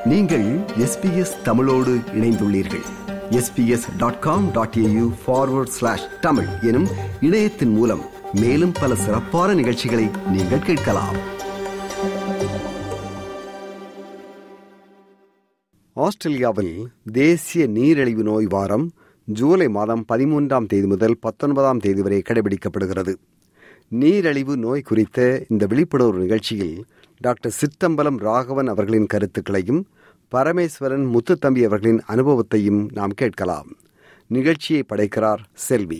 நீங்கள் எஸ்பிஎஸ் தமிழோடு இணைந்துள்ளீர்கள் SBS dot com dot AU forward slash Tamil எனும் இணையத்தின் மூலம் மேலும் பல சிறப்பான நிகழ்ச்சிகளை நீங்கள் கேட்கலாம் ஆஸ்திரேலியாவில் தேசிய நீரிழிவு நோய் வாரம் ஜூலை மாதம் பதிமூன்றாம் தேதி முதல் பத்தொன்பதாம் தேதி வரை கடைபிடிக்கப்படுகிறது நீரிழிவு நோய் குறித்த இந்த விழிப்புணர்வு நிகழ்ச்சியில் டாக்டர் சித்தம்பலம் ராகவன் அவர்களின் கருத்துக்களையும் பரமேஸ்வரன் முத்துத்தம்பி அவர்களின் அனுபவத்தையும் நாம் கேட்கலாம் நிகழ்ச்சியை படைக்கிறார் செல்வி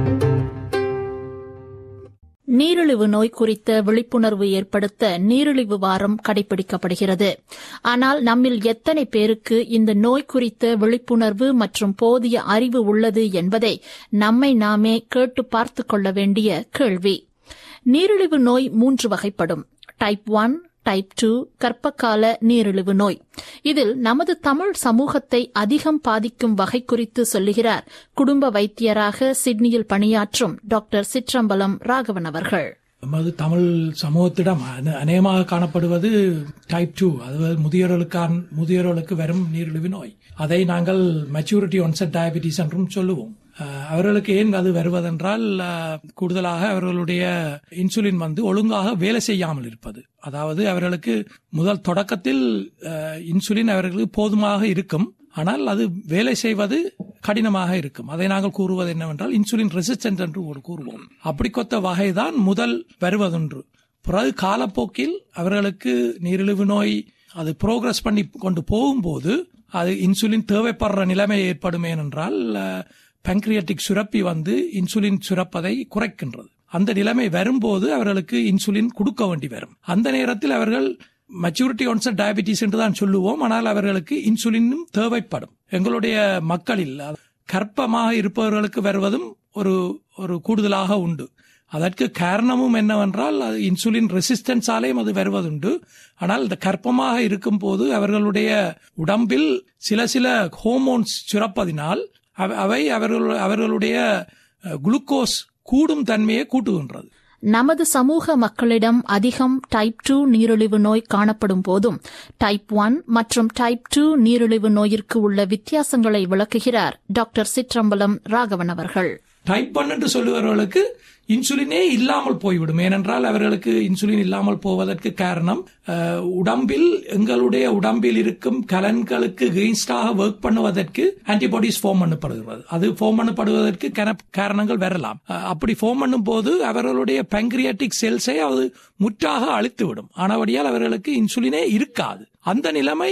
நீரிழிவு நோய் குறித்த விழிப்புணர்வு ஏற்படுத்த நீரிழிவு வாரம் கடைபிடிக்கப்படுகிறது ஆனால் நம்மில் எத்தனை பேருக்கு இந்த நோய் குறித்த விழிப்புணர்வு மற்றும் போதிய அறிவு உள்ளது என்பதை நம்மை நாமே கேட்டு பார்த்து கொள்ள வேண்டிய கேள்வி நீரிழிவு நோய் மூன்று வகைப்படும் டைப் ஒன் டைப் டூ கர்ப்பகால நீரிழிவு நோய் இதில் நமது தமிழ் சமூகத்தை அதிகம் பாதிக்கும் வகை குறித்து சொல்லுகிறார் குடும்ப வைத்தியராக சிட்னியில் பணியாற்றும் டாக்டர் சிற்றம்பலம் ராகவன் அவர்கள் நமது தமிழ் சமூகத்திடம் அன- அநேகமாக காணப்படுவது டைப் டூ அதாவது முதியோர்களுக்கான முதியோர்களுக்கு வரும் நீரிழிவு நோய் அதை நாங்கள் மெச்சூரிட்டி ஒன்செட் டயபிட்டிஸ் என்றும் சொல்லுவோம் அஹ், அவர்களுக்கு ஏன் அது வருவதென்றால் அஹ், கூடுதலாக அவர்களுடைய இன்சுலின் வந்து ஒழுங்காக வேலை செய்யாமல் இருப்பது அதாவது அவர்களுக்கு முதல் தொடக்கத்தில் அஹ், இன்சுலின் அவர்களுக்கு போதுமாக இருக்கும் ஆனால் அது வேலை செய்வது கடினமாக இருக்கும் அதை நாங்கள் கூறுவது என்னவென்றால் இன்சுலின் ரெசிஸ்டன்ட் என்று ஒரு கூறுவோம் அப்படிக்கொத்த வகைதான் முதல் வருவதொன்று பிறகு காலப்போக்கில் அவர்களுக்கு நீரிழிவு நோய் அது புரோகிரஸ் பண்ணி கொண்டு போகும்போது அது இன்சுலின் தேவைப்படுற நிலைமை ஏற்படும் ஏனென்றால் பங்க்ரியாட்டிக் சுரப்பி வந்து இன்சுலின் சுரப்பதை குறைக்கின்றது அந்த நிலைமை வரும்போது அவர்களுக்கு இன்சுலின் கொடுக்க வேண்டி வரும் அந்த நேரத்தில் அவர்கள் மெச்சூரிட்டி ஒன்செட் டயபிட்டிஸ் என்று தான் சொல்லுவோம் ஆனால் அவர்களுக்கு இன்சுலினும் தேவைப்படும் எங்களுடைய மக்களில் கர்ப்பமாக இருப்பவர்களுக்கு வருவதும் ஒரு ஒரு கூடுதலாக உண்டு அதற்கு காரணமும் என்னவென்றால் அது இன்சுலின் ரெசிஸ்டன்ஸாலேயும் அது வருவதுண்டு ஆனால் இந்த கர்ப்பமாக இருக்கும் போது அவர்களுடைய உடம்பில் சில சில ஹோமோன்ஸ் சுரப்பதினால் அவ- அவை அவர்கள் அவர்களுடைய அஹ், குளுக்கோஸ் கூடும் தன்மையை கூட்டுகின்றது நமது சமூக மக்களிடம் அதிகம் டைப் டூ நீரிழிவு நோய் காணப்படும் போதும் டைப் ஒன் மற்றும் டைப் டூ நீரிழிவு நோயிற்கு உள்ள வித்தியாசங்களை விளக்குகிறார் டாக்டர் சிற்றம்பலம் ராகவன் அவர்கள் டைப் ஒன் என்று சொல்லுபவர்களுக்கு இன்சுலினே இல்லாமல் போய்விடும் ஏனென்றால் அவர்களுக்கு இன்சுலின் இல்லாமல் போவதற்கு காரணம் அஹ், உடம்பில் எங்களுடைய உடம்பில் இருக்கும் கலன்களுக்கு கெயின்ஸ்டாக ஒர்க் பண்ணுவதற்கு ஆன்டிபாடிஸ் ஃபார்ம் பண்ணப்படுகிறது அது ஃபார்ம் பண்ணப்படுவதற்கு கன- காரணங்கள் வரலாம் அஹ், அப்படி ஃபார்ம் பண்ணும் போது அவர்களுடைய பங்கிரியாட்டிக் செல்ஸை அது முற்றாக அழித்துவிடும் ஆனபடியால் அவர்களுக்கு இன்சுலினே இருக்காது அந்த நிலைமை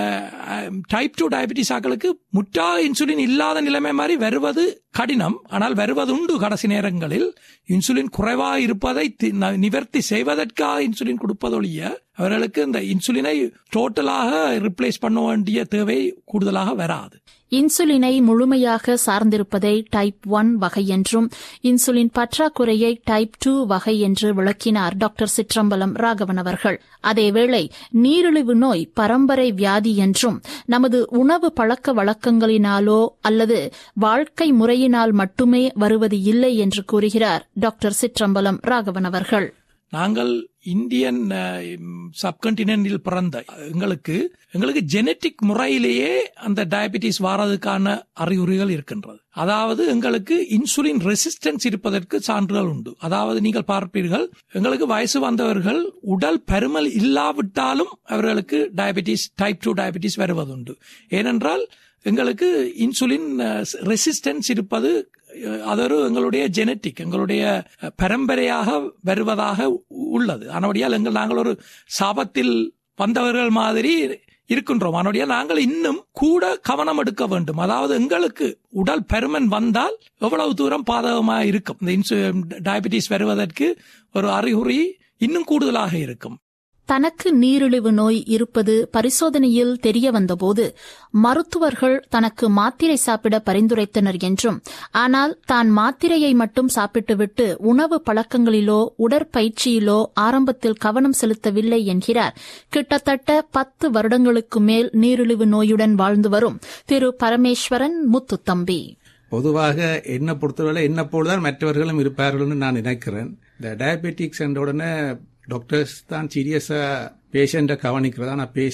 டைப் டூ டயபிட்டிஸ் ஆக்களுக்கு முற்றாக இன்சுலின் இல்லாத நிலைமை மாதிரி வருவது கடினம் ஆனால் வருவது உண்டு கடைசி நேரங்களில் இன்சுலின் குறைவாக இருப்பதை தி- ந- நிவர்த்தி செய்வதற்காக இன்சுலின் கொடுப்பதொழிய அவர்களுக்கு இந்த இன்சுலினை டோட்டலாக ரிப்ளேஸ் பண்ண வேண்டிய தேவை கூடுதலாக வராது இன்சுலினை முழுமையாக சார்ந்திருப்பதை டைப் ஒன் வகை என்றும் இன்சுலின் பற்றாக்குறையை டைப் டூ வகை என்று விளக்கினார் டாக்டர் சிற்றம்பலம் ராகவன் அவர்கள் அதேவேளை நீரிழிவு நோய் பரம்பரை வியாதி என்றும் நமது உணவு பழக்க வழக்கங்களினாலோ அல்லது வாழ்க்கை முறையினால் மட்டுமே வருவது இல்லை என்று கூறுகிறார் டாக்டர் சிற்றம்பலம் ராகவன் அவர்கள் நாங்கள் இந்தியன் சப்கண்டினென்டில் பிறந்த எங்களுக்கு எங்களுக்கு ஜெனட்டிக் முறையிலேயே அந்த டயபிட்டிஸ் வாரதுக்கான அறிகுறிகள் இருக்கின்றது அதாவது எங்களுக்கு இன்சுலின் ரெசிஸ்டன்ஸ் இருப்பதற்கு சான்றுகள் உண்டு அதாவது நீங்கள் பார்ப்பீர்கள் எங்களுக்கு வயசு வந்தவர்கள் உடல் பருமல் இல்லாவிட்டாலும் அவர்களுக்கு டயபிட்டிஸ் டைப் டூ டயபிட்டிஸ் வருவதுண்டு ஏனென்றால் எங்களுக்கு இன்சுலின் ரெசிஸ்டன்ஸ் இருப்பது அஹ், அதொரு எங்களுடைய ஜெனட்டிக் எங்களுடைய அஹ், பரம்பரையாக வருவதாக உள்ளது ஆனபடியால் எங்கள் நாங்கள் ஒரு சாபத்தில் வந்தவர்கள் மாதிரி இருக்கின்றோம் ஆனபடியால் நாங்கள் இன்னும் கூட கவனம் எடுக்க வேண்டும் அதாவது எங்களுக்கு உடல் பருமன் வந்தால் எவ்வளவு தூரம் பாதகமாக இருக்கும் இந்த இன்சு டயபிட்டிஸ் வருவதற்கு ஒரு அறிகுறி இன்னும் கூடுதலாக இருக்கும் தனக்கு நீரிழிவு நோய் இருப்பது பரிசோதனையில் தெரிய வந்தபோது மருத்துவர்கள் தனக்கு மாத்திரை சாப்பிட பரிந்துரைத்தனர் என்றும் ஆனால் தான் மாத்திரையை மட்டும் சாப்பிட்டுவிட்டு உணவு பழக்கங்களிலோ உடற்பயிற்சியிலோ ஆரம்பத்தில் கவனம் செலுத்தவில்லை என்கிறார் கிட்டத்தட்ட பத்து வருடங்களுக்கு மேல் நீரிழிவு நோயுடன் வாழ்ந்து வரும் திரு பரமேஸ்வரன் முத்துத்தம்பி பொதுவாக என்னை பொறுத்தவரை என்ன போலதான் மற்றவர்களும் இருப்பார்கள்னு நான் நினைக்கிறேன் இந்த டயபெட்டிக்ஸ் என்ற உடனே டாக்டர்ஸ் தான் சீரியஸா பேஷண்ட்டை கவனிக்கிறது ஆனால் patient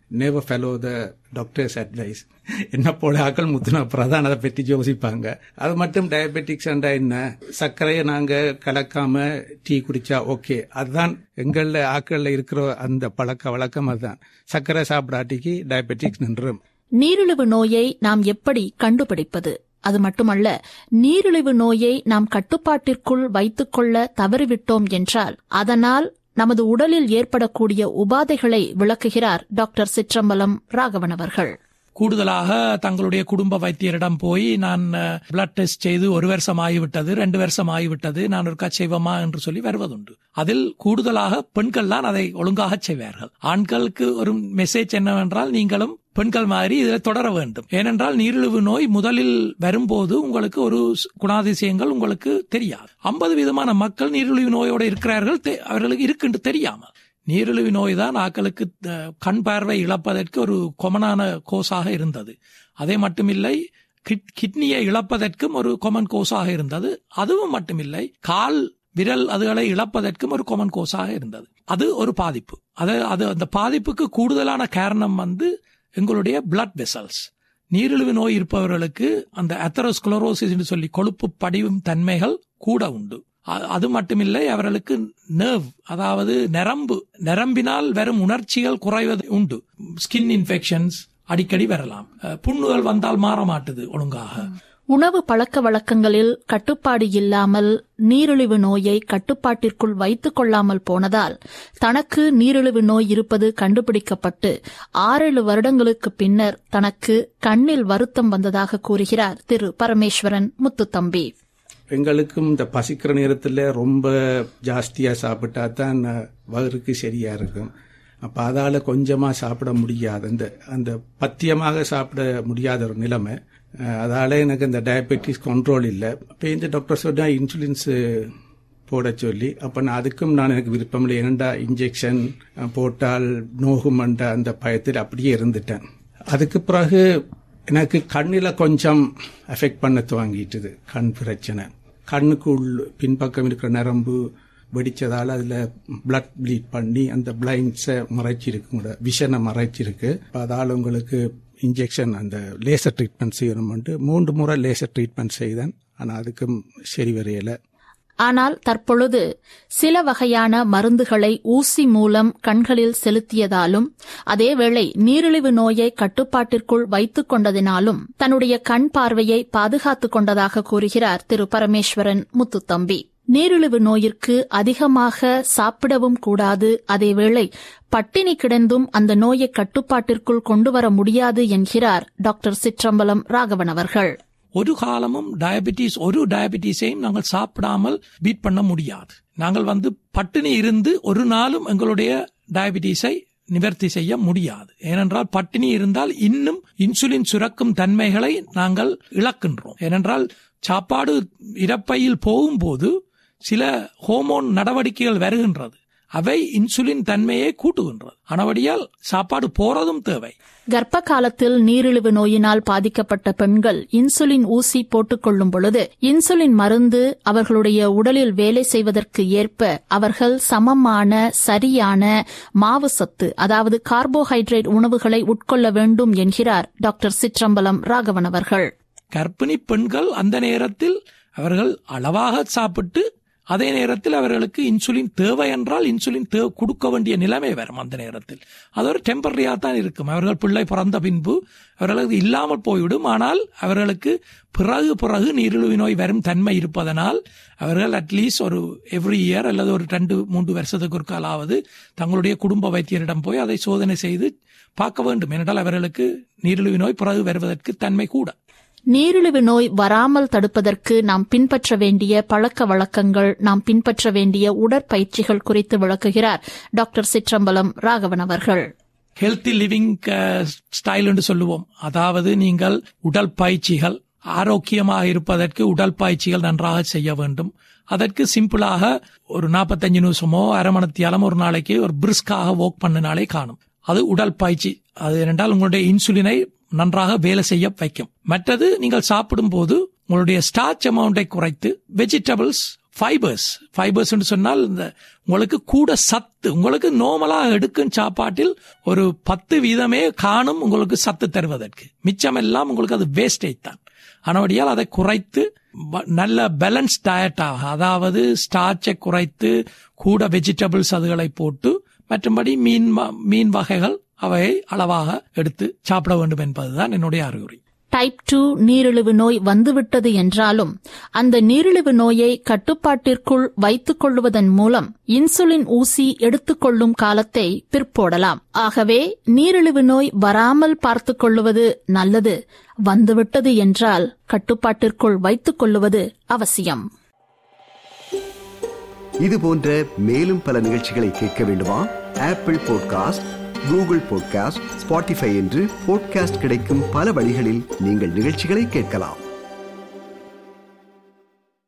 never follow the doctor's advice என்ன போல ஆக்கள் முத்துன பிரதான் அதை பற்றி யோசிப்பாங்க அது மட்டும் டயபெட்டிக்ஸ் என்ன சர்க்கரையை நாங்க கலக்காம டீ குடிச்சா ஓகே அதுதான் எங்கள ஆக்கள்ல இருக்கிற அந்த பழக்க வழக்கம் அதுதான் சர்க்கரை சாப்பிடாட்டிக்கு டயபெட்டிக்ஸ் நின்றும் நீரிழிவு நோயை நாம் எப்படி கண்டுபிடிப்பது அது மட்டுமல்ல நீரிழிவு நோயை நாம் கட்டுப்பாட்டிற்குள் வைத்துக்கொள்ள தவறிவிட்டோம் என்றால் அதனால் நமது உடலில் ஏற்படக்கூடிய உபாதைகளை விளக்குகிறார் டாக்டர் சிற்றம்பலம் ராகவன் அவர்கள் கூடுதலாக தங்களுடைய குடும்ப வைத்தியரிடம் போய் நான் பிளட் டெஸ்ட் செய்து ஒரு வருஷம் ஆகிவிட்டது ரெண்டு வருஷம் ஆகிவிட்டது நான் ஒரு செய்வமா என்று சொல்லி வருவதுண்டு அதில் கூடுதலாக பெண்கள் தான் அதை ஒழுங்காக செய்வார்கள் ஆண்களுக்கு ஒரு மெசேஜ் என்னவென்றால் நீங்களும் பெண்கள் மாதிரி இதில் தொடர வேண்டும் ஏனென்றால் நீரிழிவு நோய் முதலில் வரும்போது உங்களுக்கு ஒரு குணாதிசயங்கள் உங்களுக்கு தெரியாது ஐம்பது விதமான மக்கள் நீரிழிவு நோயோடு இருக்கிறார்கள் அவர்களுக்கு இருக்குன்னு தெரியாமல் நீரிழிவு நோய் தான் ஆக்களுக்கு கண் பார்வை இழப்பதற்கு ஒரு கொமனான கோஸாக இருந்தது அதே மட்டுமில்லை கிட்னியை இழப்பதற்கும் ஒரு கொமன் கோஸாக இருந்தது அதுவும் மட்டுமில்லை கால் விரல் அதுகளை இழப்பதற்கும் ஒரு கொமன் கோஸாக இருந்தது அது ஒரு பாதிப்பு அது அது அந்த பாதிப்புக்கு கூடுதலான காரணம் வந்து எங்களுடைய பிளட் வெசல்ஸ் நீரிழிவு நோய் இருப்பவர்களுக்கு அந்த அத்தரோஸ்குளரோசிஸ் என்று சொல்லி கொழுப்பு படிவும் தன்மைகள் கூட உண்டு அது மட்டுமில்லை அவர்களுக்கு நர்வ் அதாவது நரம்பு நரம்பினால் வரும் உணர்ச்சிகள் குறைவது உண்டு ஸ்கின் இன்ஃபெக்ஷன்ஸ் அடிக்கடி வரலாம் புண்ணுகள் வந்தால் மாற மாட்டுது ஒழுங்காக உணவு பழக்க வழக்கங்களில் கட்டுப்பாடு இல்லாமல் நீரிழிவு நோயை கட்டுப்பாட்டிற்குள் வைத்துக் கொள்ளாமல் போனதால் தனக்கு நீரிழிவு நோய் இருப்பது கண்டுபிடிக்கப்பட்டு ஆறேழு வருடங்களுக்கு பின்னர் தனக்கு கண்ணில் வருத்தம் வந்ததாக கூறுகிறார் திரு பரமேஸ்வரன் முத்துத்தம்பி எங்களுக்கும் இந்த பசிக்கிற நேரத்தில் ரொம்ப ஜாஸ்தியா சாப்பிட்டா தான் வயிறுக்கு சரியா இருக்கும் அப்ப அதால கொஞ்சமா சாப்பிட முடியாது அந்த அந்த பத்தியமாக சாப்பிட முடியாத ஒரு நிலைமை அதால எனக்கு இந்த டயபெட்டிஸ் கண்ட்ரோல் இல்லை அப்போ இந்த டாக்டர் சொன்னா இன்சுலின்ஸ் போட சொல்லி அப்போ நான் அதுக்கும் நான் எனக்கு விருப்பம் இல்லை ஏனண்டா இன்ஜெக்ஷன் போட்டால் நோகுமண்ட அந்த பயத்தில் அப்படியே இருந்துட்டேன் அதுக்கு பிறகு எனக்கு கண்ணில் கொஞ்சம் எஃபெக்ட் பண்ண துவங்கிட்டுது கண் பிரச்சனை கண்ணுக்குள் பின்பக்கம் இருக்கிற நரம்பு வெடிச்சதால அதுல பிளட் ப்ளீட் பண்ணி அந்த பிளைண்ட்ஸை மறைச்சிருக்கு உங்களோட விஷனை மறைச்சிருக்கு அதால உங்களுக்கு இன்ஜெக்ஷன் அந்த லேசர் ட்ரீட்மெண்ட் செய்யணும்ட்டு மூன்று முறை லேசர் ட்ரீட்மெண்ட் செய்தேன் ஆனால் அதுக்கும் சரி வரையல ஆனால் தற்பொழுது சில வகையான மருந்துகளை ஊசி மூலம் கண்களில் செலுத்தியதாலும் அதேவேளை நீரிழிவு நோயை கட்டுப்பாட்டிற்குள் வைத்துக் கொண்டதினாலும் தன்னுடைய கண் பார்வையை பாதுகாத்துக் கொண்டதாக கூறுகிறார் திரு பரமேஸ்வரன் முத்துத்தம்பி நீரிழிவு நோயிற்கு அதிகமாக சாப்பிடவும் கூடாது அதேவேளை பட்டினி கிடந்தும் அந்த நோயை கட்டுப்பாட்டிற்குள் கொண்டுவர முடியாது என்கிறார் டாக்டர் சிற்றம்பலம் ராகவன் அவர்கள் ஒரு காலமும் டயபிட்டிஸ் ஒரு டயபிட்டிஸையும் நாங்கள் சாப்பிடாமல் பீட் பண்ண முடியாது நாங்கள் வந்து பட்டினி இருந்து ஒரு நாளும் எங்களுடைய டயபிட்டிஸை நிவர்த்தி செய்ய முடியாது ஏனென்றால் பட்டினி இருந்தால் இன்னும் இன்சுலின் சுரக்கும் தன்மைகளை நாங்கள் இழக்கின்றோம் ஏனென்றால் சாப்பாடு இறப்பையில் போகும்போது சில ஹோமோன் நடவடிக்கைகள் வருகின்றது அவை இன்சுலின் தன்மையை கூட்டுகின்றது ஆனபடியால் சாப்பாடு போறதும் தேவை கர்ப்ப காலத்தில் நீரிழிவு நோயினால் பாதிக்கப்பட்ட பெண்கள் இன்சுலின் ஊசி போட்டுக் கொள்ளும் பொழுது இன்சுலின் மருந்து அவர்களுடைய உடலில் வேலை செய்வதற்கு ஏற்ப அவர்கள் சமமான சரியான மாவு சத்து அதாவது கார்போஹைட்ரேட் உணவுகளை உட்கொள்ள வேண்டும் என்கிறார் டாக்டர் சிற்றம்பலம் ராகவன் அவர்கள் கர்ப்பிணி பெண்கள் அந்த நேரத்தில் அவர்கள் அளவாக சாப்பிட்டு அதே நேரத்தில் அவர்களுக்கு இன்சுலின் தேவை என்றால் இன்சுலின் தேவை கொடுக்க வேண்டிய நிலைமை வரும் அந்த நேரத்தில் அது ஒரு டெம்பரரியா தான் இருக்கும் அவர்கள் பிள்ளை பிறந்த பின்பு அவர்களுக்கு இல்லாமல் போய்விடும் ஆனால் அவர்களுக்கு பிறகு பிறகு நீரிழிவு நோய் வரும் தன்மை இருப்பதனால் அவர்கள் அட்லீஸ்ட் ஒரு எவ்ரி இயர் அல்லது ஒரு ரெண்டு மூன்று வருஷத்துக்கு ஒரு காலாவது தங்களுடைய குடும்ப வைத்தியரிடம் போய் அதை சோதனை செய்து பார்க்க வேண்டும் என்றால் அவர்களுக்கு நீரிழிவு நோய் பிறகு வருவதற்கு தன்மை கூட நீரிழிவு நோய் வராமல் தடுப்பதற்கு நாம் பின்பற்ற வேண்டிய பழக்க வழக்கங்கள் நாம் பின்பற்ற வேண்டிய உடற்பயிற்சிகள் குறித்து விளக்குகிறார் டாக்டர் சிற்றம்பலம் ராகவன் அவர்கள் ஹெல்த்தி லிவிங் ஸ்டைல் என்று சொல்லுவோம் அதாவது நீங்கள் உடல் பயிற்சிகள் ஆரோக்கியமாக இருப்பதற்கு உடல் பயிற்சிகள் நன்றாக செய்ய வேண்டும் அதற்கு சிம்பிளாக ஒரு நாற்பத்தஞ்சு நிமிஷமோ அரை மணத்தியாலம் ஒரு நாளைக்கு ஒரு பிரிஸ்காக ஒர்க் பண்ணினாலே காணும் அது உடல் பயிற்சி அது என்றால் உங்களுடைய இன்சுலினை நன்றாக வேலை செய்ய வைக்கும் மற்றது நீங்கள் சாப்பிடும் போது உங்களுடைய ஸ்டார்ச் அமௌண்டை குறைத்து வெஜிடபிள்ஸ் ஃபைபர்ஸ் ஃபைபர்ஸ் சொன்னால் இந்த உங்களுக்கு கூட சத்து உங்களுக்கு நார்மலா எடுக்கும் சாப்பாட்டில் ஒரு பத்து வீதமே காணும் உங்களுக்கு சத்து தருவதற்கு மிச்சம் எல்லாம் உங்களுக்கு அது வேஸ்டேஜ் தான் ஆனபடியால் அதை குறைத்து ப- நல்ல பேலன்ஸ் டயட்டாக அதாவது ஸ்டார்ச்சை குறைத்து கூட வெஜிடபிள்ஸ் அதுகளை போட்டு மற்றும்படி மீன் வ- மீன் வகைகள் அவையை அளவாக எடுத்து சாப்பிட வேண்டும் என்பதுதான் என்னுடைய அறிகுறி டைப் டூ நீரிழிவு நோய் வந்துவிட்டது என்றாலும் அந்த நீரிழிவு நோயை கட்டுப்பாட்டிற்குள் வைத்துக் கொள்வதன் மூலம் இன்சுலின் ஊசி எடுத்துக்கொள்ளும் காலத்தை பிற்போடலாம் ஆகவே நீரிழிவு நோய் வராமல் பார்த்துக் கொள்வது நல்லது வந்துவிட்டது என்றால் கட்டுப்பாட்டிற்குள் வைத்துக் கொள்வது அவசியம் இது போன்ற மேலும் பல நிகழ்ச்சிகளை கேட்க வேண்டுமா Apple podcast Google podcast Spotify என்று பாட்காஸ்ட் கிடைக்கும் பல வழிகளில் நீங்கள் நிகழ்ச்சிகளை கேட்கலாம்